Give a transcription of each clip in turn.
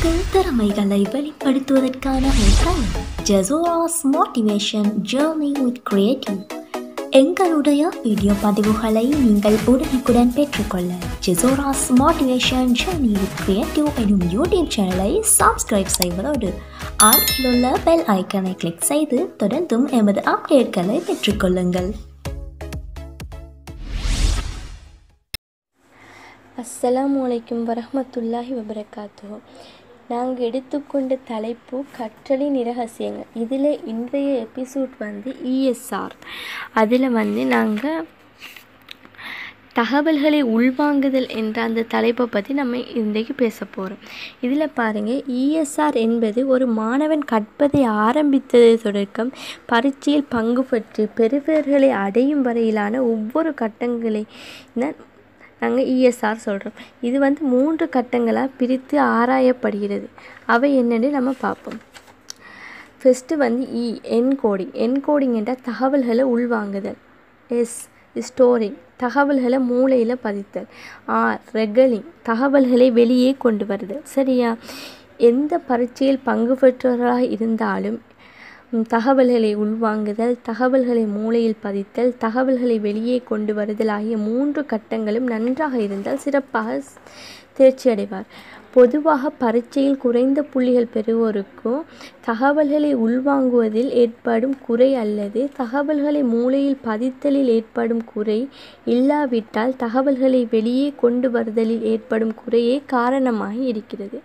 உங்கள் திறமைகளை வெளிப்படுத்துவதற்கான ஒரு தளம் ஜெசோராஸ் மோட்டிவேஷன் ஜேர்னி வித் கிரியேட்டிவ் எங்களுடைய வீடியோ பதிவுகளை நீங்கள் உடனுக்குடன் பெற்றுக்கொள்ள ஜெசோராஸ் மோட்டிவேஷன் ஜேர்னி வித் கிரியேட்டிவ் எனும் யூடியூப் சேனலை சப்ஸ்கிரைப் செய்வதோடு அருகிலுள்ள பெல் ஐக்கனை கிளிக் செய்து தொடர்ந்தும் எமது அப்டேட்களை பெற்றுக்கொள்ளுங்கள் அஸ்ஸலாமு அலைக்கும் வரஹ்மத்துல்லாஹி வபரகாத்துஹு நாங்கள் எடுத்துக்கொண்ட தலைப்பு கற்றலின் இரகசியங்கள் இதில் இன்றைய எபிசோட் வந்து இஎஸ்ஆர் அதில் வந்து நாங்கள் தகவல்களை உள்வாங்குதல் என்ற அந்த தலைப்பை பற்றி நம்ம இன்றைக்கு பேச போகிறோம் இதில் பாருங்கள் இஎஸ்ஆர் என்பது ஒரு மாணவன் கற்பதை ஆரம்பித்தது தொடக்கம் பரீட்சையில் பங்கு பெற்று பெறுபேறுகளை அடையும் வரையிலான ஒவ்வொரு கட்டங்களை தான் நாங்கள் இஎஸ்ஆர் சொல்கிறோம் இது வந்து மூன்று கட்டங்களாக பிரித்து ஆராயப்படுகிறது அவை என்னன்னு நம்ம பார்ப்போம் ஃபஸ்ட்டு வந்து இ என்கோடிங் என்கோடிங் என்றால் தகவல்களை உள்வாங்குதல் எஸ் ஸ்டோரிங் தகவல்களை மூளையில் பதித்தல் ஆர் ரெகலிங் தகவல்களை வெளியே கொண்டு வருதல் சரியா எந்த பரீட்சையில் பங்கு பெற்றவராக இருந்தாலும் தகவல்களை உள்வாங்குதல் தகவல்களை மூளையில் பதித்தல் தகவல்களை வெளியே கொண்டு வருதல் ஆகிய மூன்று கட்டங்களும் நன்றாக இருந்தால் சிறப்பாக தேர்ச்சி அடைவார் பொதுவாக பரீட்சையில் குறைந்த புள்ளிகள் பெறுவோருக்கும் தகவல்களை உள்வாங்குவதில் ஏற்படும் குறை அல்லது தகவல்களை மூளையில் பதித்தலில் ஏற்படும் குறை இல்லாவிட்டால் தகவல்களை வெளியே கொண்டு வருதலில் ஏற்படும் குறையே காரணமாக இருக்கிறது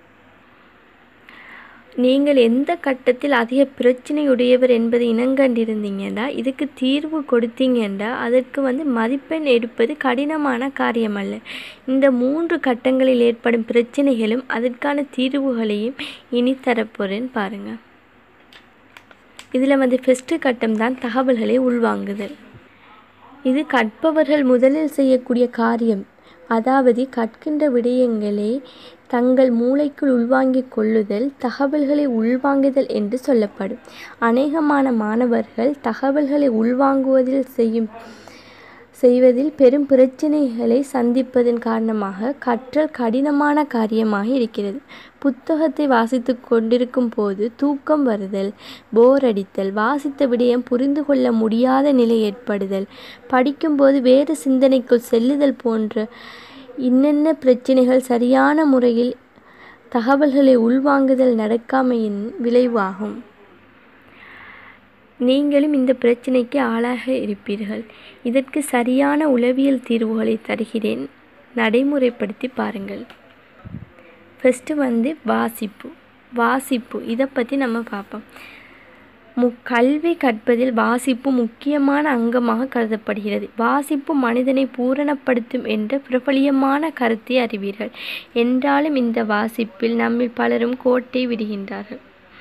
நீங்கள் எந்த கட்டத்தில் அதிக பிரச்சனையுடையவர் என்பதை இனங்கண்டிருந்தீங்கன்னா இதுக்கு தீர்வு கொடுத்தீங்கன்னா அதற்கு வந்து மதிப்பெண் எடுப்பது கடினமான காரியம் அல்ல இந்த மூன்று கட்டங்களில் ஏற்படும் பிரச்சனைகளும் அதற்கான தீர்வுகளையும் இனி தரப்போறேன்னு பாருங்கள் இதில் வந்து ஃபஸ்ட்டு கட்டம் தான் தகவல்களை உள்வாங்குதல் இது கற்பவர்கள் முதலில் செய்யக்கூடிய காரியம் அதாவது கற்கின்ற விடயங்களை தங்கள் மூளைக்குள் உள்வாங்கிக் கொள்ளுதல் தகவல்களை உள்வாங்குதல் என்று சொல்லப்படும் அநேகமான மாணவர்கள் தகவல்களை உள்வாங்குவதில் செய்யும் செய்வதில் பெரும் பிரச்சனைகளை சந்திப்பதன் காரணமாக கற்றல் கடினமான காரியமாக இருக்கிறது புத்தகத்தை வாசித்து கொண்டிருக்கும் போது தூக்கம் வருதல் போர் அடித்தல் வாசித்த விடயம் புரிந்து கொள்ள முடியாத நிலை ஏற்படுதல் படிக்கும்போது வேறு சிந்தனைக்குள் செல்லுதல் போன்ற இன்னென்ன பிரச்சனைகள் சரியான முறையில் தகவல்களை உள்வாங்குதல் நடக்காமையின் விளைவாகும் நீங்களும் இந்த பிரச்சனைக்கு ஆளாக இருப்பீர்கள் இதற்கு சரியான உளவியல் தீர்வுகளை தருகிறேன் நடைமுறைப்படுத்தி பாருங்கள் ஃபஸ்ட்டு வந்து வாசிப்பு வாசிப்பு இதை பற்றி நம்ம பார்ப்போம் மு கல்வி கற்பதில் வாசிப்பு முக்கியமான அங்கமாக கருதப்படுகிறது வாசிப்பு மனிதனை பூரணப்படுத்தும் என்ற பிரபலியமான கருத்தை அறிவீர்கள் என்றாலும் இந்த வாசிப்பில் நம்மில் பலரும் கோட்டை விடுகின்றார்கள்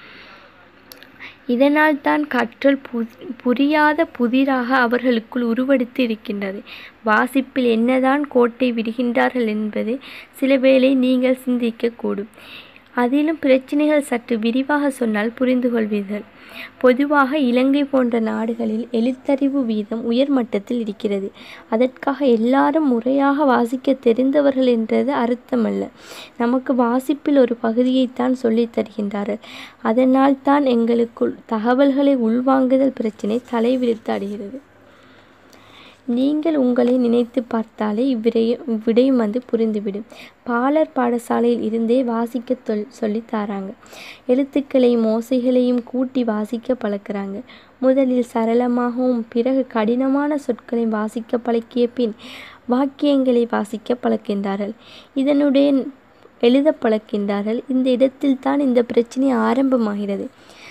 இதனால் தான் கற்றல் பு புரியாத புதிராக அவர்களுக்குள் உருவெடுத்து இருக்கின்றது வாசிப்பில் என்னதான் கோட்டை விடுகின்றார்கள் என்பது சில வேளை நீங்கள் சிந்திக்கக்கூடும் அதிலும் பிரச்சனைகள் சற்று விரிவாக சொன்னால் புரிந்து கொள்வீர்கள் பொதுவாக இலங்கை போன்ற நாடுகளில் எழுத்தறிவு வீதம் உயர் மட்டத்தில் இருக்கிறது அதற்காக எல்லாரும் முறையாக வாசிக்க தெரிந்தவர்கள் என்றது அர்த்தமல்ல நமக்கு வாசிப்பில் ஒரு பகுதியைத்தான் சொல்லித் தருகின்றார்கள் அதனால் தான் எங்களுக்குள் தகவல்களை உள்வாங்குதல் பிரச்சனை தலைவிரித்து அடைகிறது நீங்கள் உங்களை நினைத்து பார்த்தாலே இவ்விடயம் இவ்விடயம் வந்து புரிந்துவிடும் பாலர் பாடசாலையில் இருந்தே வாசிக்க தொல் சொல்லி தராங்க எழுத்துக்களையும் ஓசைகளையும் கூட்டி வாசிக்க பழக்கிறாங்க முதலில் சரளமாகவும் பிறகு கடினமான சொற்களையும் வாசிக்க பழக்கிய பின் வாக்கியங்களை வாசிக்க பழக்கின்றார்கள் இதனுடைய எழுத பழக்கின்றார்கள் இந்த இடத்தில் தான் இந்த பிரச்சனை ஆரம்பமாகிறது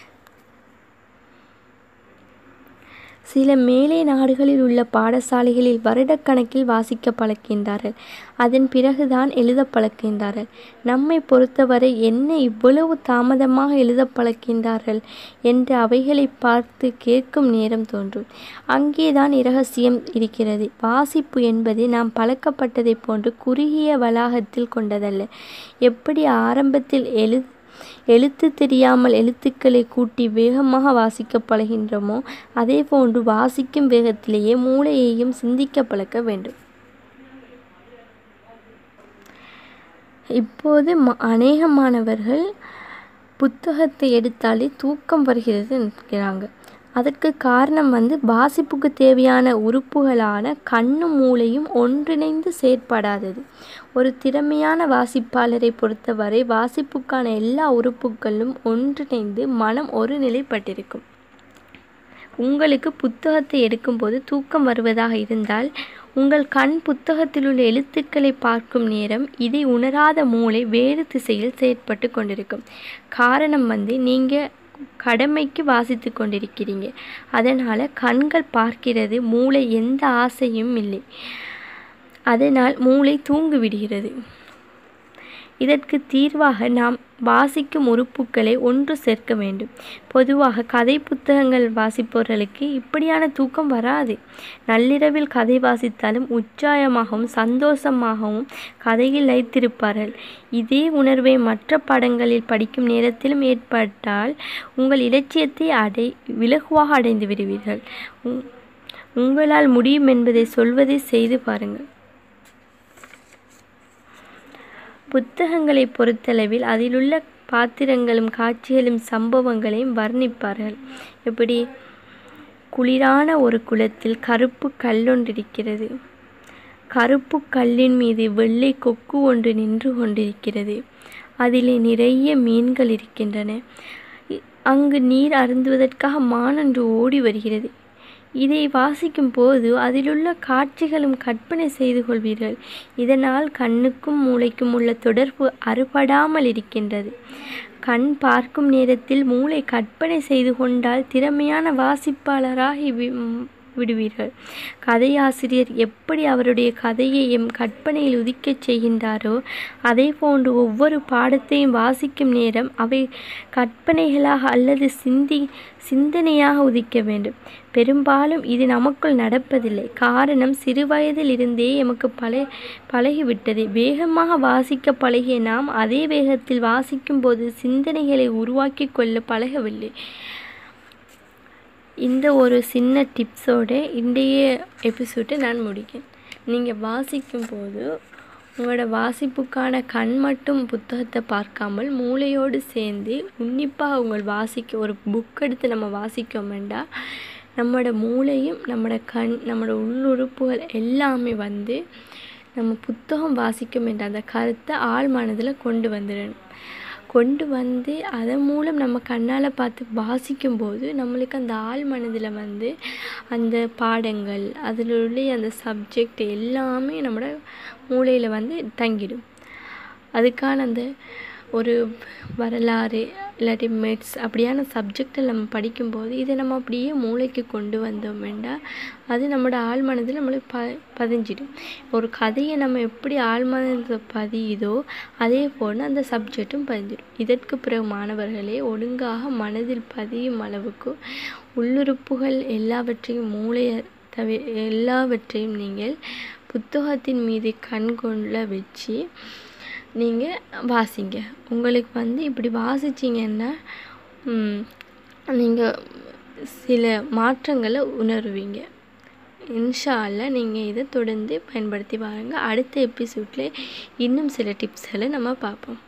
சில மேலை நாடுகளில் உள்ள பாடசாலைகளில் வருடக்கணக்கில் வாசிக்க பழக்கின்றார்கள் அதன் பிறகுதான் எழுத பழக்கின்றார்கள் நம்மை பொறுத்தவரை என்ன இவ்வளவு தாமதமாக எழுத பழக்கின்றார்கள் என்று அவைகளை பார்த்து கேட்கும் நேரம் தோன்றும் அங்கேதான் இரகசியம் இருக்கிறது வாசிப்பு என்பது நாம் பழக்கப்பட்டதைப் போன்று குறுகிய வளாகத்தில் கொண்டதல்ல எப்படி ஆரம்பத்தில் எழு எழுத்து தெரியாமல் எழுத்துக்களை கூட்டி வேகமாக வாசிக்க பழகின்றோமோ அதே போன்று வாசிக்கும் வேகத்திலேயே மூளையையும் சிந்திக்க பழக்க வேண்டும் இப்போது ம அநேக மாணவர்கள் புத்தகத்தை எடுத்தாலே தூக்கம் வருகிறது என்கிறாங்க அதற்கு காரணம் வந்து வாசிப்புக்கு தேவையான உறுப்புகளான கண்ணும் மூளையும் ஒன்றிணைந்து செயற்படாதது ஒரு திறமையான வாசிப்பாளரை பொறுத்தவரை வாசிப்புக்கான எல்லா உறுப்புகளும் ஒன்றிணைந்து மனம் ஒரு நிலைப்பட்டிருக்கும் உங்களுக்கு புத்தகத்தை எடுக்கும்போது தூக்கம் வருவதாக இருந்தால் உங்கள் கண் புத்தகத்தில் உள்ள எழுத்துக்களை பார்க்கும் நேரம் இதை உணராத மூளை வேறு திசையில் செயற்பட்டு கொண்டிருக்கும் காரணம் வந்து நீங்கள் கடமைக்கு வாசித்து கொண்டிருக்கிறீங்க அதனால் கண்கள் பார்க்கிறது மூளை எந்த ஆசையும் இல்லை அதனால் மூளை தூங்கி விடுகிறது இதற்கு தீர்வாக நாம் வாசிக்கும் உறுப்புகளை ஒன்று சேர்க்க வேண்டும் பொதுவாக கதை புத்தகங்கள் வாசிப்பவர்களுக்கு இப்படியான தூக்கம் வராது நள்ளிரவில் கதை வாசித்தாலும் உற்சாகமாகவும் சந்தோஷமாகவும் கதையில் லைத்திருப்பார்கள் இதே உணர்வை மற்ற படங்களில் படிக்கும் நேரத்திலும் ஏற்பட்டால் உங்கள் இலட்சியத்தை அடை விலகுவாக அடைந்து விடுவீர்கள் உங்களால் முடியும் என்பதை சொல்வதை செய்து பாருங்கள் புத்தகங்களை பொறுத்தளவில் அதிலுள்ள பாத்திரங்களும் காட்சிகளும் சம்பவங்களையும் வர்ணிப்பார்கள் எப்படி குளிரான ஒரு குளத்தில் கருப்பு கல்லொன்றிருக்கிறது கருப்பு கல்லின் மீது வெள்ளை கொக்கு ஒன்று நின்று கொண்டிருக்கிறது அதிலே நிறைய மீன்கள் இருக்கின்றன அங்கு நீர் அருந்துவதற்காக மானொன்று ஓடி வருகிறது இதை வாசிக்கும் போது அதிலுள்ள காட்சிகளும் கற்பனை செய்து கொள்வீர்கள் இதனால் கண்ணுக்கும் மூளைக்கும் உள்ள தொடர்பு அறுபடாமல் இருக்கின்றது கண் பார்க்கும் நேரத்தில் மூளை கற்பனை செய்து கொண்டால் திறமையான வாசிப்பாளராகி விடுவீர்கள் கதையாசிரியர் எப்படி அவருடைய கதையை எம் கற்பனையில் உதிக்கச் செய்கின்றாரோ அதே போன்று ஒவ்வொரு பாடத்தையும் வாசிக்கும் நேரம் அவை கற்பனைகளாக அல்லது சிந்தி சிந்தனையாக உதிக்க வேண்டும் பெரும்பாலும் இது நமக்குள் நடப்பதில்லை காரணம் சிறுவயதில் இருந்தே எமக்கு பழ பழகிவிட்டது வேகமாக வாசிக்க பழகிய நாம் அதே வேகத்தில் வாசிக்கும் போது சிந்தனைகளை உருவாக்கி கொள்ள பழகவில்லை இந்த ஒரு சின்ன டிப்ஸோடு இன்றைய எபிசோட்டை நான் முடிக்கேன் நீங்கள் வாசிக்கும் போது உங்களோட வாசிப்புக்கான கண் மட்டும் புத்தகத்தை பார்க்காமல் மூளையோடு சேர்ந்து உன்னிப்பாக உங்கள் வாசிக்க ஒரு புக் எடுத்து நம்ம வாசிக்கோம் வேண்டாம் நம்மளோட மூளையும் நம்மளோட கண் நம்மளோட உள்ளுறுப்புகள் எல்லாமே வந்து நம்ம புத்தகம் வாசிக்கும் என்ற அந்த கருத்தை ஆழ் மனதில் கொண்டு வந்துடணும் கொண்டு வந்து அதன் மூலம் நம்ம கண்ணால் பார்த்து வாசிக்கும்போது நம்மளுக்கு அந்த ஆழ் மனதில் வந்து அந்த பாடங்கள் அதில் உள்ள அந்த சப்ஜெக்ட் எல்லாமே நம்மளோட மூளையில் வந்து தங்கிடும் அதுக்கான அந்த ஒரு வரலாறு இல்லாட்டி மெட்ஸ் அப்படியான சப்ஜெக்டை நம்ம படிக்கும்போது இதை நம்ம அப்படியே மூளைக்கு கொண்டு வந்தோம் வேண்டாம் அது நம்மளோட ஆழ் மனதில் நம்மளுக்கு ப பதிஞ்சிடும் ஒரு கதையை நம்ம எப்படி ஆழ் மனதில் பதியுதோ அதே போல் அந்த சப்ஜெக்டும் பதிஞ்சிடும் இதற்கு பிறகு மாணவர்களே ஒழுங்காக மனதில் பதியும் அளவுக்கு உள்ளுறுப்புகள் எல்லாவற்றையும் மூளையை தவி எல்லாவற்றையும் நீங்கள் புத்தகத்தின் மீது கண் கொள்ள வச்சு நீங்கள் வாசிங்க உங்களுக்கு வந்து இப்படி வாசிச்சிங்கன்னா நீங்கள் சில மாற்றங்களை உணருவீங்க இன்ஷா அல்லா நீங்கள் இதை தொடர்ந்து பயன்படுத்தி பாருங்கள் அடுத்த எபிசோடில் இன்னும் சில டிப்ஸ்களை நம்ம பார்ப்போம்